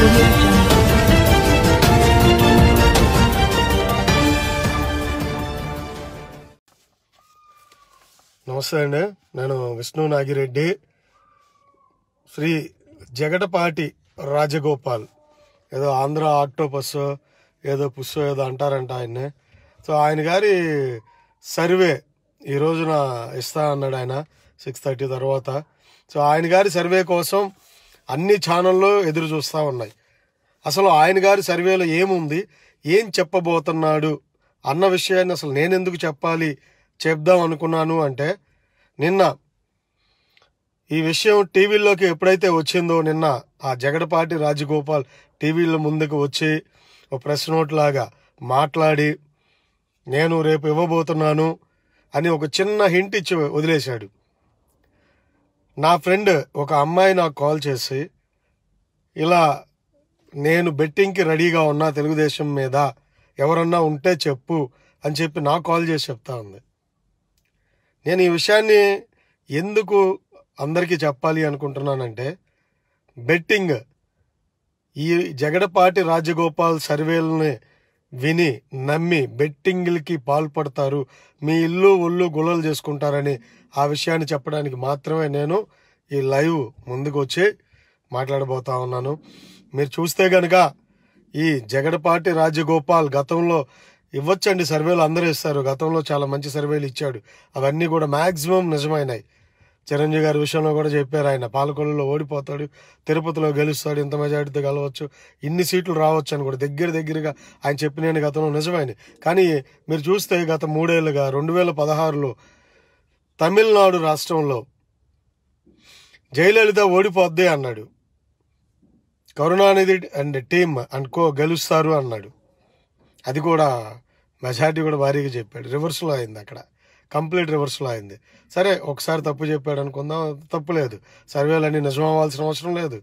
audio jungle. నమస్తే అండి నేను విష్ణు నాగిరెడ్డి శ్రీ జగటపాటి రాజగోపాల్ ఏదో ఆంధ్ర ఆక్టోపస్ ఏదో పుస్సో ఏదో అంటారంట ఆయన్ని సో ఆయన గారి సర్వే ఈ రోజున ఇస్తా అన్నాడు ఆయన సిక్స్ థర్టీ తర్వాత సో ఆయన గారి సర్వే కోసం అన్ని ఛానళ్ళు ఎదురు చూస్తూ ఉన్నాయి అసలు ఆయన గారి సర్వేలో ఏముంది ఏం చెప్పబోతున్నాడు అన్న విషయాన్ని అసలు నేనెందుకు చెప్పాలి చెప్దాం అనుకున్నాను అంటే నిన్న ఈ విషయం టీవీలోకి ఎప్పుడైతే వచ్చిందో నిన్న ఆ జగడపాటి రాజగోపాల్ టీవీలో ముందుకు వచ్చి ఒక ప్రెస్ నోట్ లాగా మాట్లాడి నేను రేపు ఇవ్వబోతున్నాను అని ఒక చిన్న హింట్ ఇచ్చి వదిలేశాడు నా ఫ్రెండ్ ఒక అమ్మాయి నాకు కాల్ చేసి ఇలా నేను బెట్టింగ్కి రెడీగా ఉన్నా తెలుగుదేశం మీద ఎవరన్నా ఉంటే చెప్పు అని చెప్పి నాకు కాల్ చేసి చెప్తా ఉంది నేను ఈ విషయాన్ని ఎందుకు అందరికీ చెప్పాలి అనుకుంటున్నానంటే బెట్టింగ్ ఈ జగడపాటి రాజగోపాల్ సర్వేలని విని నమ్మి బెట్టింగ్లకి పాల్పడతారు మీ ఇల్లు ఒళ్ళు గుల్లలు చేసుకుంటారని ఆ విషయాన్ని చెప్పడానికి మాత్రమే నేను ఈ లైవ్ ముందుకు వచ్చి మాట్లాడబోతా ఉన్నాను మీరు చూస్తే గనక ఈ జగడపాటి రాజగోపాల్ గతంలో ఇవ్వచ్చండి సర్వేలు అందరూ ఇస్తారు గతంలో చాలా మంచి సర్వేలు ఇచ్చాడు అవన్నీ కూడా మాక్సిమం నిజమైనాయి చిరంజీవి గారి విషయంలో కూడా చెప్పారు ఆయన పాలకొల్లులో ఓడిపోతాడు తిరుపతిలో గెలుస్తాడు ఇంత మెజార్టీతో గెలవచ్చు ఇన్ని సీట్లు రావచ్చు అని కూడా దగ్గర దగ్గరగా ఆయన చెప్పిన గతంలో నిజమైనవి కానీ మీరు చూస్తే గత మూడేళ్లుగా రెండు వేల పదహారులో తమిళనాడు రాష్ట్రంలో జయలలిత ఓడిపోద్ది అన్నాడు Karunanidhi and team and co గెలుస్తారు అన్నాడు అది కూడా మెజార్టీ కూడా భారీగా చెప్పాడు రివర్స్లో అయింది అక్కడ కంప్లీట్ రివర్స్లో అయింది సరే ఒకసారి తప్పు చెప్పాడు అనుకుందాం తప్పు లేదు సర్వేలన్నీ నిజం అవ్వాల్సిన అవసరం లేదు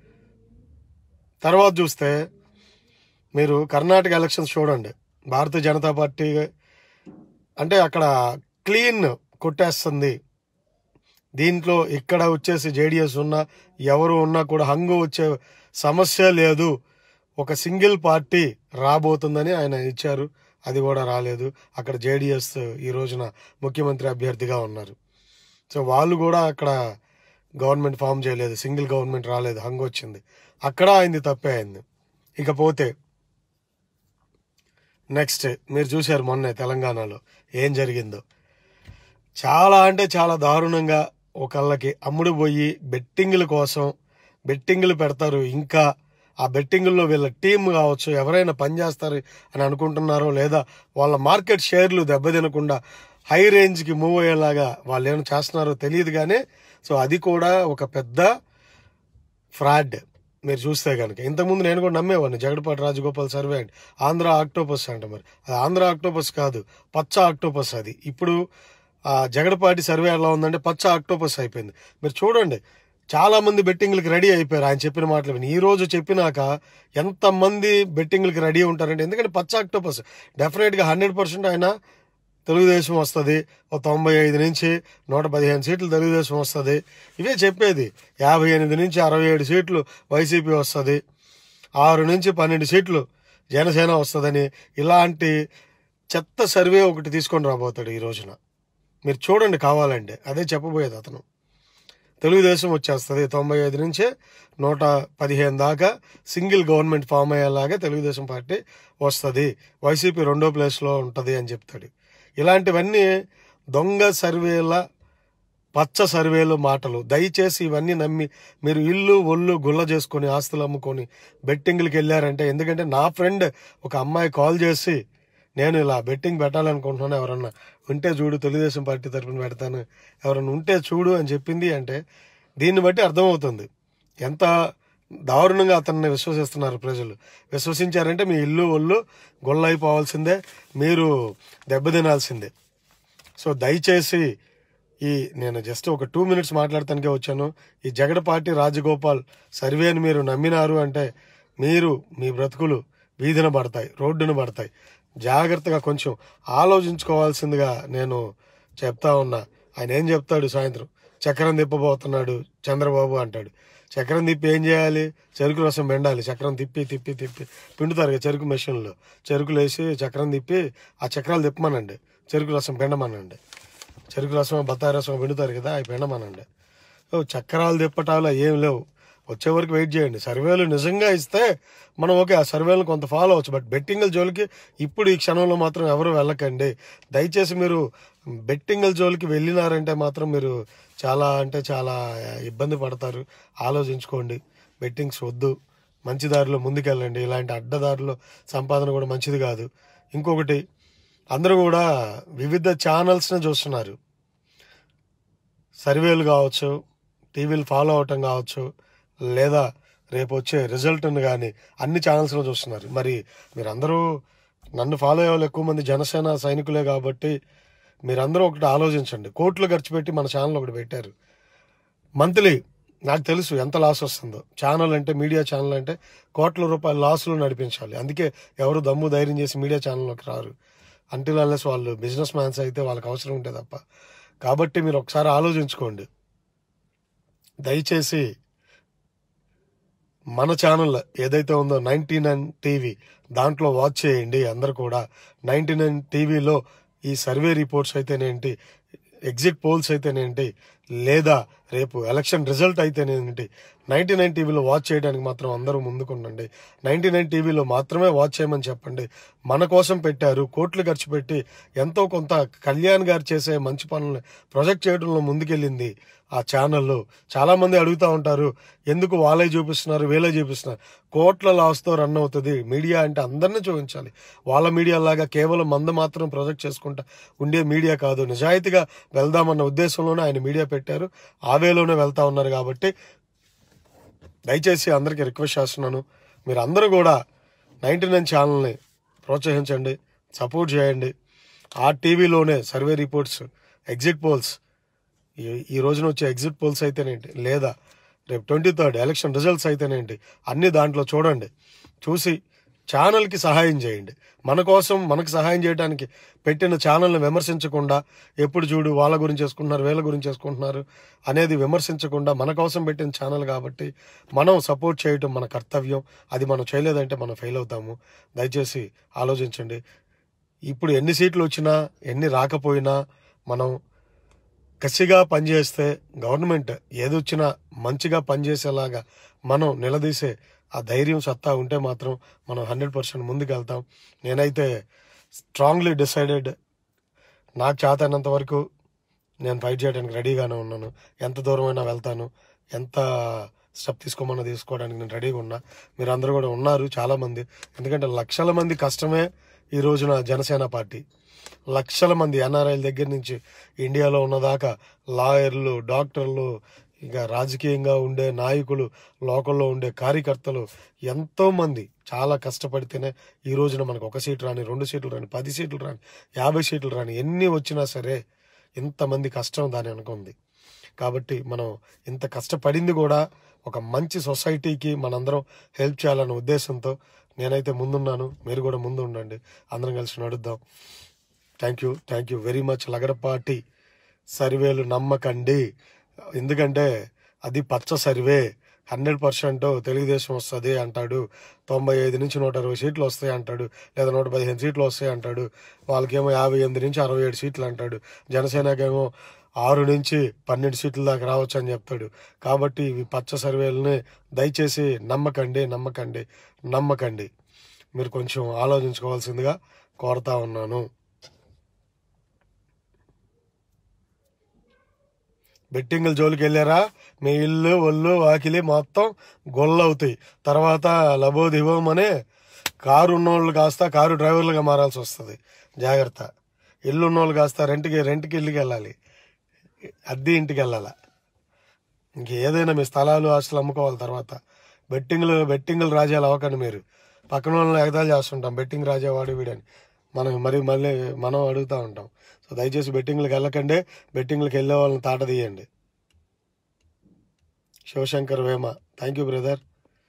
తర్వాత చూస్తే మీరు కర్ణాటక ఎలక్షన్స్ చూడండి భారతీయ జనతా పార్టీ అంటే అక్కడ క్లీన్ కొట్టేస్తుంది దీంట్లో ఇక్కడ వచ్చేసి జేడిఎస్ ఉన్నా ఎవరు ఉన్నా కూడా హంగు వచ్చే సమస్య లేదు ఒక సింగిల్ పార్టీ రాబోతుందని ఆయన ఇచ్చారు అది కూడా రాలేదు అక్కడ జేడిఎస్ ఈ రోజున ముఖ్యమంత్రి అభ్యర్థిగా ఉన్నారు సో వాళ్ళు కూడా అక్కడ గవర్నమెంట్ ఫామ్ చేయలేదు సింగిల్ గవర్నమెంట్ రాలేదు హంగు వచ్చింది అక్కడ అయింది తప్పే అయింది ఇకపోతే నెక్స్ట్ మీరు చూశారు మొన్నే తెలంగాణలో ఏం జరిగిందో చాలా అంటే చాలా దారుణంగా ఒకళ్ళకి అమ్ముడు పోయి బెట్టింగ్ల కోసం బెట్టింగ్లు పెడతారు ఇంకా ఆ బెట్టింగుల్లో వీళ్ళ టీం కావచ్చు ఎవరైనా పనిచేస్తారు అని అనుకుంటున్నారో లేదా వాళ్ళ మార్కెట్ షేర్లు దెబ్బతినకుండా హై రేంజ్కి మూవ్ అయ్యేలాగా వాళ్ళు ఏమైనా చేస్తున్నారో తెలియదు కానీ సో అది కూడా ఒక పెద్ద ఫ్రాడ్ మీరు చూస్తే కనుక ఇంతకుముందు నేను కూడా నమ్మేవాడిని జగడపాటి రాజగోపాల్ సర్వే అండి ఆంధ్ర ఆక్టోపస్ అంట మరి అది ఆంధ్ర ఆక్టోపస్ కాదు పచ్చ ఆక్టోపస్ అది ఇప్పుడు ఆ జగడపాటి సర్వే ఎలా ఉందంటే పచ్చ ఆక్టోపస్ అయిపోయింది మీరు చూడండి చాలా మంది బెట్టింగ్లకి రెడీ అయిపోయారు ఆయన చెప్పిన మాటలు విని ఈ రోజు చెప్పినాక ఎంతమంది బెట్టింగ్లకి రెడీ ఉంటారంటే ఎందుకంటే పచ్చ ఆక్టోపస్ డెఫినెట్గా హండ్రెడ్ పర్సెంట్ ఆయన తెలుగుదేశం వస్తుంది ఓ తొంభై ఐదు నుంచి నూట పదిహేను సీట్లు తెలుగుదేశం వస్తుంది ఇవే చెప్పేది యాభై ఎనిమిది నుంచి అరవై ఏడు సీట్లు వైసీపీ వస్తుంది ఆరు నుంచి పన్నెండు సీట్లు జనసేన వస్తుందని ఇలాంటి చెత్త సర్వే ఒకటి తీసుకొని రాబోతాడు ఈ రోజున మీరు చూడండి కావాలంటే అదే చెప్పబోయేది అతను తెలుగుదేశం వచ్చేస్తుంది తొంభై ఐదు నుంచి నూట పదిహేను దాకా సింగిల్ గవర్నమెంట్ ఫామ్ అయ్యేలాగా తెలుగుదేశం పార్టీ వస్తుంది వైసీపీ రెండో ప్లేస్లో ఉంటుంది అని చెప్తాడు ఇలాంటివన్నీ దొంగ సర్వేల పచ్చ సర్వేలు మాటలు దయచేసి ఇవన్నీ నమ్మి మీరు ఇల్లు ఒళ్ళు గుల్ల చేసుకొని ఆస్తులు అమ్ముకొని బెట్టింగ్లకి వెళ్ళారంటే ఎందుకంటే నా ఫ్రెండ్ ఒక అమ్మాయి కాల్ చేసి నేను ఇలా బెట్టింగ్ పెట్టాలనుకుంటున్నాను ఎవరన్నా ఉంటే చూడు తెలుగుదేశం పార్టీ తరఫున పెడతాను ఎవరన్నా ఉంటే చూడు అని చెప్పింది అంటే దీన్ని బట్టి అర్థమవుతుంది ఎంత దారుణంగా అతన్ని విశ్వసిస్తున్నారు ప్రజలు విశ్వసించారంటే మీ ఇల్లు ఒళ్ళు గొల్లైపోవాల్సిందే మీరు దెబ్బతినాల్సిందే సో దయచేసి ఈ నేను జస్ట్ ఒక టూ మినిట్స్ మాట్లాడటానికే వచ్చాను ఈ జగడపాటి రాజగోపాల్ సర్వేని మీరు నమ్మినారు అంటే మీరు మీ బ్రతుకులు వీధిన పడతాయి రోడ్డున పడతాయి జాగ్రత్తగా కొంచెం ఆలోచించుకోవాల్సిందిగా నేను చెప్తా ఉన్నా ఆయన ఏం చెప్తాడు సాయంత్రం చక్రం తిప్పబోతున్నాడు చంద్రబాబు అంటాడు చక్రం తిప్పి ఏం చేయాలి చెరుకు రసం పిండాలి చక్రం తిప్పి తిప్పి తిప్పి పిండుతారు కదా చెరుకు మెషిన్లో చెరుకులు వేసి చక్రం తిప్పి ఆ చక్రాలు తిప్పమనండి చెరుకు రసం పిండమనండి చెరుకు రసం బత్తాయి రసం పిండుతారు కదా అవి పిండమనండి ఓ చక్రాలు తిప్పటాలు ఏం లేవు వచ్చే వరకు వెయిట్ చేయండి సర్వేలు నిజంగా ఇస్తే మనం ఓకే ఆ సర్వేలను కొంత ఫాలో అవచ్చు బట్ బెట్టింగ్ల జోలికి ఇప్పుడు ఈ క్షణంలో మాత్రం ఎవరు వెళ్ళకండి దయచేసి మీరు బెట్టింగ్ల జోలికి వెళ్ళినారంటే మాత్రం మీరు చాలా అంటే చాలా ఇబ్బంది పడతారు ఆలోచించుకోండి బెట్టింగ్స్ వద్దు మంచి దారిలో ముందుకెళ్ళండి ఇలాంటి అడ్డదారిలో సంపాదన కూడా మంచిది కాదు ఇంకొకటి అందరూ కూడా వివిధ ఛానల్స్ని చూస్తున్నారు సర్వేలు కావచ్చు టీవీలు ఫాలో అవటం కావచ్చు లేదా రేపు వచ్చే రిజల్ట్ని కానీ అన్ని ఛానల్స్లో చూస్తున్నారు మరి మీరందరూ నన్ను ఫాలో అయ్యే వాళ్ళు ఎక్కువ మంది జనసేన సైనికులే కాబట్టి మీరందరూ ఒకటి ఆలోచించండి కోట్లు ఖర్చు పెట్టి మన ఛానల్ ఒకటి పెట్టారు మంత్లీ నాకు తెలుసు ఎంత లాస్ వస్తుందో ఛానల్ అంటే మీడియా ఛానల్ అంటే కోట్ల రూపాయల లాసులు నడిపించాలి అందుకే ఎవరు దమ్ము ధైర్యం చేసి మీడియా ఛానల్లోకి రారు అంటిల్ అన్లెస్ వాళ్ళు బిజినెస్ మ్యాన్స్ అయితే వాళ్ళకి అవసరం ఉంటే తప్ప కాబట్టి మీరు ఒకసారి ఆలోచించుకోండి దయచేసి మన ఛానల్ ఏదైతే ఉందో నైన్టీ నైన్ టీవీ దాంట్లో వాచ్ చేయండి అందరు కూడా నైన్టీ నైన్ టీవీలో ఈ సర్వే రిపోర్ట్స్ అయితేనేంటి ఎగ్జిట్ పోల్స్ అయితేనేంటి లేదా రేపు ఎలక్షన్ రిజల్ట్ అయితేనేంటి నైన్టీ నైన్ టీవీలో వాచ్ చేయడానికి మాత్రం అందరూ ముందుకుండండి నైన్టీ నైన్ టీవీలో మాత్రమే వాచ్ చేయమని చెప్పండి మన కోసం పెట్టారు కోట్లు ఖర్చు పెట్టి ఎంతో కొంత కళ్యాణ్ గారు చేసే మంచి పనులను ప్రొజెక్ట్ చేయడంలో ముందుకెళ్ళింది ఆ ఛానల్లో చాలా మంది అడుగుతూ ఉంటారు ఎందుకు వాళ్ళే చూపిస్తున్నారు వీళ్ళే చూపిస్తున్నారు కోట్ల లాస్తో రన్ అవుతుంది మీడియా అంటే అందరినీ చూపించాలి వాళ్ళ మీడియా లాగా కేవలం మంద మాత్రం ప్రొజెక్ట్ చేసుకుంటా ఉండే మీడియా కాదు నిజాయితీగా వెళ్దామన్న ఉద్దేశంలోనే ఆయన మీడియా పెట్టారు ఆ వేలోనే వెళ్తా ఉన్నారు కాబట్టి దయచేసి అందరికీ రిక్వెస్ట్ చేస్తున్నాను మీరు అందరూ కూడా నైంటీ నైన్ ఛానల్ని ప్రోత్సహించండి సపోర్ట్ చేయండి ఆ టీవీలోనే సర్వే రిపోర్ట్స్ ఎగ్జిట్ పోల్స్ ఈ- ఈ రోజున వచ్చే ఎగ్జిట్ పోల్స్ అయితేనేంటి లేదా రేపు ట్వంటీ థర్డ్ ఎలక్షన్ రిజల్ట్స్ అయితేనేంటి అన్ని దాంట్లో చూడండి చూసి ఛానల్కి సహాయం చేయండి మన కోసం మనకు సహాయం చేయడానికి పెట్టిన ఛానల్ని విమర్శించకుండా ఎప్పుడు చూడు వాళ్ళ గురించి చేసుకుంటున్నారు వీళ్ళ గురించి చేసుకుంటున్నారు అనేది విమర్శించకుండా మన కోసం పెట్టిన ఛానల్ కాబట్టి మనం సపోర్ట్ చేయటం మన కర్తవ్యం అది మనం చేయలేదంటే మనం ఫెయిల్ అవుతాము దయచేసి ఆలోచించండి ఇప్పుడు ఎన్ని సీట్లు వచ్చినా ఎన్ని రాకపోయినా మనం కసిగా పనిచేస్తే గవర్నమెంట్ ఏదొచ్చినా మంచిగా పనిచేసేలాగా మనం నిలదీసే ఆ ధైర్యం సత్తా ఉంటే మాత్రం మనం హండ్రెడ్ పర్సెంట్ ముందుకెళ్తాం నేనైతే స్ట్రాంగ్లీ డిసైడెడ్ నాకు చేతనంత వరకు నేను ఫైట్ చేయడానికి రెడీగానే ఉన్నాను ఎంత దూరమైనా వెళ్తాను ఎంత స్టెప్ తీసుకోమన్నా తీసుకోవడానికి నేను రెడీగా ఉన్నా మీరు అందరూ కూడా ఉన్నారు చాలా మంది ఎందుకంటే లక్షల మంది కష్టమే ఈ రోజున జనసేన పార్టీ లక్షల మంది ఎన్ఆర్ఐల దగ్గర నుంచి ఇండియాలో ఉన్నదాకా లాయర్లు డాక్టర్లు ఇంకా రాజకీయంగా ఉండే నాయకులు లోకల్లో ఉండే కార్యకర్తలు ఎంతో మంది చాలా కష్టపడితేనే ఈ రోజున మనకు ఒక సీటు రాని రెండు సీట్లు రాని పది సీట్లు రాని యాభై సీట్లు రాని ఎన్ని వచ్చినా సరే ఇంతమంది కష్టం దాని వెనక ఉంది కాబట్టి మనం ఇంత కష్టపడింది కూడా ఒక మంచి సొసైటీకి మనందరం హెల్ప్ చేయాలన్న ఉద్దేశంతో నేనైతే ముందున్నాను మీరు కూడా ముందు ఉండండి అందరం కలిసి నడుద్దాం thank you thank you very much Lagadapati సర్వేలు నమ్మకండి ఎందుకంటే అది పచ్చ సర్వే హండ్రెడ్ పర్సెంట్ తెలుగుదేశం వస్తుంది అంటాడు తొంభై ఐదు నుంచి నూట అరవై సీట్లు వస్తాయి అంటాడు లేదా నూట పదిహేను సీట్లు వస్తాయి అంటాడు వాళ్ళకేమో యాభై ఎనిమిది నుంచి అరవై ఏడు సీట్లు అంటాడు జనసేనకేమో ఆరు నుంచి పన్నెండు సీట్ల దాకా రావచ్చు అని చెప్తాడు కాబట్టి ఇవి పచ్చ సర్వేలని దయచేసి నమ్మకండి నమ్మకండి నమ్మకండి మీరు కొంచెం ఆలోచించుకోవాల్సిందిగా కోరుతా ఉన్నాను బెట్టింగ్ల జోలికి వెళ్ళారా మీ ఇల్లు ఒళ్ళు వాకిలి మొత్తం గొల్లవుతాయి తర్వాత లబో దివోమనే కారు ఉన్నోళ్ళు కాస్త కారు డ్రైవర్లుగా మారాల్సి వస్తుంది జాగ్రత్త ఇల్లు ఉన్నోళ్ళు కాస్త రెంట్కి రెంట్కి ఇల్లుకి వెళ్ళాలి అద్దె ఇంటికి వెళ్ళాలా ఇంక ఏదైనా మీ స్థలాలు ఆస్తులు అమ్ముకోవాలి తర్వాత బెట్టింగ్లు బెట్టింగ్లు రాజాలు అవ్వకండి మీరు పక్కన వాళ్ళని ఎగతాలు చేస్తుంటాం బెట్టింగ్ రాజా వాడు వీడని మనం మరి మళ్ళీ మనం అడుగుతూ ఉంటాం సో దయచేసి బెట్టింగ్లకు వెళ్ళకండి బెట్టింగ్లకు వెళ్ళే వాళ్ళని తాట తీయండి Shivashankar Vema thank you brother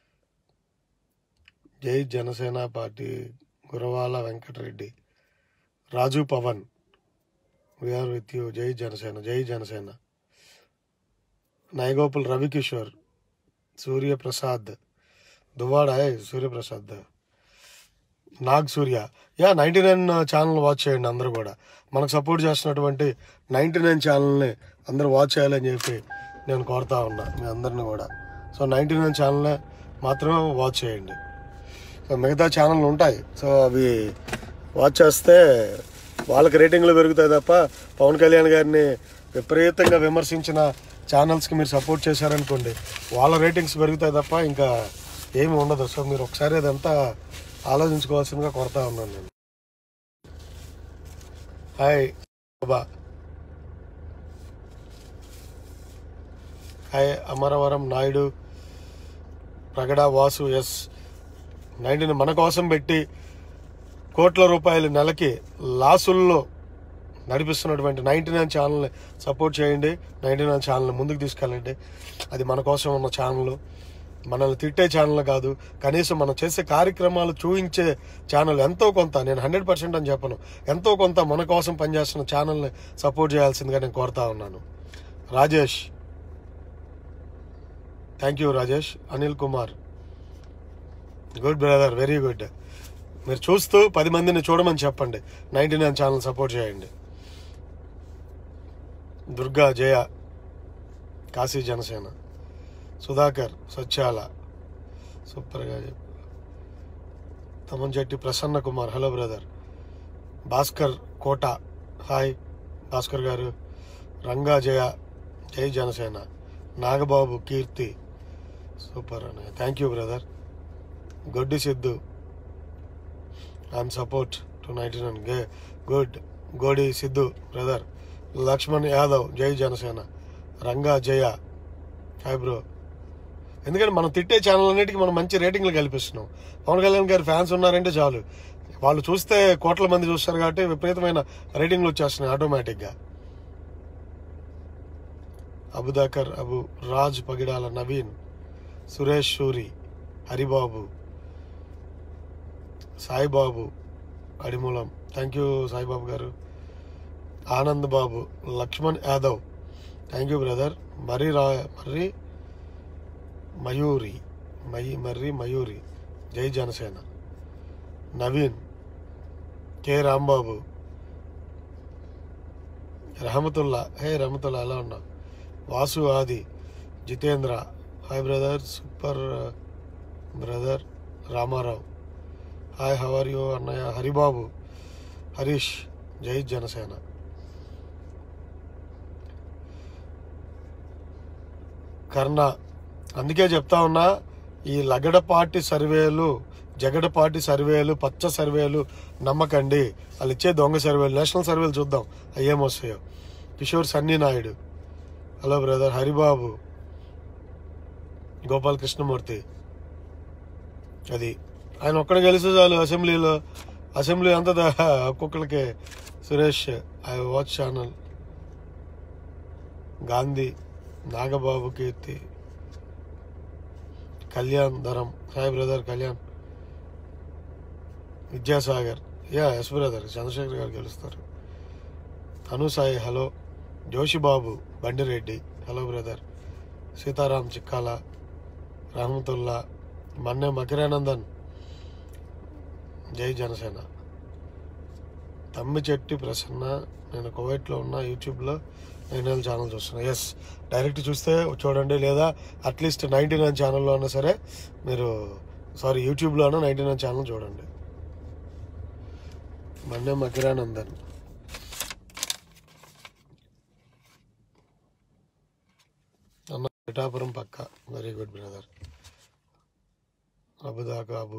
జై Janasena party Guravala Venkatareddy Raju Pawan we're with you జై జనసేన జై Janasena Nayagopul Ravikishore Suryaprasad Duvvada A, Suryaprasad Nag Surya yeah ninety nine channel watch చేయండి అందరూ కూడా మనకు సపోర్ట్ చేస్తున్నటువంటి నైంటీ నైన్ ఛానల్ని అందరూ వాచ్ చేయాలని చెప్పి నేను కోరుతా ఉన్నా మీ అందరిని కూడా సో నైంటీ నైన్ ఛానల్నే మాత్రమే వాచ్ చేయండి సో మిగతా ఛానళ్ళు ఉంటాయి సో అవి వాచ్ చేస్తే వాళ్ళకి రేటింగ్లు పెరుగుతాయి తప్ప పవన్ కళ్యాణ్ గారిని విపరీతంగా విమర్శించిన ఛానల్స్కి మీరు సపోర్ట్ చేశారనుకోండి వాళ్ళ రేటింగ్స్ పెరుగుతాయి తప్ప ఇంకా ఏమి ఉండదు సో మీరు ఒకసారి అదంతా ఆలోచించుకోవాల్సిందిగా కొడతా ఉన్నాను నేను hi Baba hi Amaravaram Naidu Pragada Vasu S nineteen మన కోసం పెట్టి కోట్ల రూపాయలు నెలకి లాసుల్లో నడిపిస్తున్నటువంటి నైంటీ నైన్ ఛానల్ని సపోర్ట్ చేయండి నైంటీ నైన్ ఛానల్ని ముందుకు తీసుకెళ్ళండి అది మన కోసం ఉన్న ఛానల్ మనల్ని తిట్టే ఛానల్ కాదు కనీసం మనం చేసే కార్యక్రమాలు చూపించే ఛానల్ ఎంతో కొంత నేను హండ్రెడ్ పర్సెంట్ అని చెప్పను ఎంతో కొంత మన కోసం పనిచేస్తున్న ఛానల్ని సపోర్ట్ చేయాల్సిందిగా నేను కోరుతా ఉన్నాను Rajesh thank you Rajesh Anil Kumar good brother very good మీరు చూస్తూ పది మందిని చూడమని చెప్పండి నైన్టీ నైన్ ఛానల్ సపోర్ట్ చేయండి దుర్గా జయ కాశీ జనసేన సుధాకర్ సత్యాల సూపర్గా చెప్పు Tamanjatti Prasanna Kumar hello brother Bhaskar Kota hi Bhaskar garu Ranga Jaya జై జనసేన నాగబాబు కీర్తి సూపర్ అన్న thank you brother Goddi Siddhu I'm support to ninety nine గే గుడ్ గోడి సిద్ధు బ్రదర్ లక్ష్మణ్ యాదవ్ జై జనసేన రంగా జయ హాయ్ బ్రో ఎందుకంటే మనం తిట్టే ఛానల్ అన్నిటికీ మనం మంచి రేటింగ్లు కల్పిస్తున్నాం పవన్ కళ్యాణ్ గారి ఫ్యాన్స్ ఉన్నారంటే చాలు వాళ్ళు చూస్తే కోట్ల మంది చూస్తారు కాబట్టి విపరీతమైన రేటింగ్లు వచ్చేస్తున్నాయి ఆటోమేటిక్గా Abudakar Abu Raj Pagidala Naveen Suresh Shuri Haribabu Saibaba Adimulam thank you Saibaba garu Anand Babu Lakshman Yadav thank you brother Marri రా మర్రి మయూరి మయి మర్రి మయూరి జై జనసేన నవీన్ కె రాంబాబు రహమతుల్లా హే రహమతుల్లా ఎలా ఉన్నావు Vasu Adi Jitendra hi brother super brother Ramarao hi how are you అన్నయ్య హరిబాబు హరీష్ జై జనసేన కర్ణ అందుకే చెప్తా ఉన్నా ఈ లగడపాటి సర్వేలు జగడపాటి సర్వేలు పచ్చ సర్వేలు నమ్మకండి వాళ్ళు ఇచ్చే దొంగ సర్వేలు నేషనల్ సర్వేలు చూద్దాం అవి ఏమొస్తాయో కిషోర్ సన్నీ నాయుడు హలో బ్రదర్ హరిబాబు గోపాల్ కృష్ణమూర్తి అది ఆయన ఒక్కడ గెలిస్తే చాలు అసెంబ్లీలో అసెంబ్లీ అంతా దా- ఒక్కొక్కరికి Suresh I watch channel Gandhi Nagababu Keerthi Kalyan Dharam hi brother Kalyan Vidyasagar yeah yes brother Chandrashekar garu గెలుస్తారు Anu Sai hello Joshibabu Bandireddy hello brother Sitaram Chikkala Rahamathulla Manne Makiranandan జై జనసేన తమ్మి చెట్టి ప్రసన్న నేను కువైట్లో ఉన్న యూట్యూబ్లో నైన్ ఛానల్ చూస్తున్నా ఎస్ డైరెక్ట్ చూస్తే చూడండి లేదా అట్లీస్ట్ నైంటీ నైన్ ఛానల్లో అయినా సరే మీరు సారీ యూట్యూబ్లో అయినా నైంటీ నైన్ ఛానల్ చూడండి మన్నే మకిరానందన్ అన్న పిఠాపురం పక్క very good brother Abudaka Abu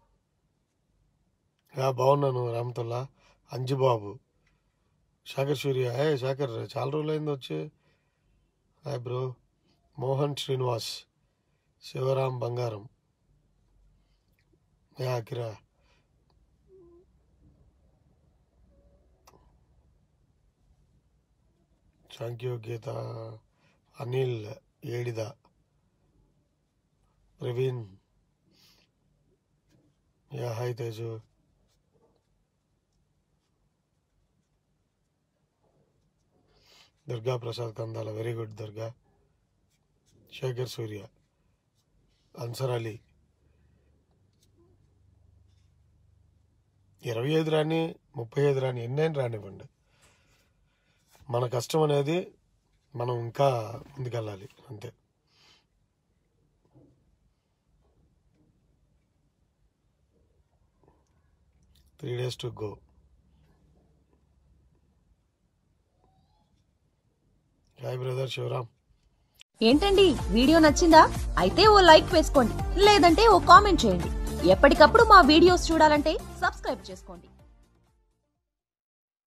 yeah బాగున్నాను రామతుల్లా అంజుబాబు శాకర్ సూర్య హే శాకర్ చాలా రోజులు అయింది వచ్చి హాయ్ బ్రో మోహన్ శ్రీనివాస్ శివరాం బంగారం yeah Kira thank you Geetha Anil Edida Praveen yeah hi Teju Durga Prasad Kandala very good Durga Shekar Surya Ansar Ali ఇరవై ఐదు రాని ముప్పై ఐదు రాని ఎన్నైనా రానివ్వండి మన కష్టం అనేది మనం ఇంకా ముందుకెళ్ళాలి అంతే three days to go hi brother Sivaram ఏంటండి వీడియో నచ్చిందా అయితే ఓ లైక్ వేసుకోండి లేదంటే ఓ కామెంట్ చేయండి ఎప్పటికప్పుడు మా వీడియోస్ చూడాలంటే సబ్స్క్రైబ్ చేసుకోండి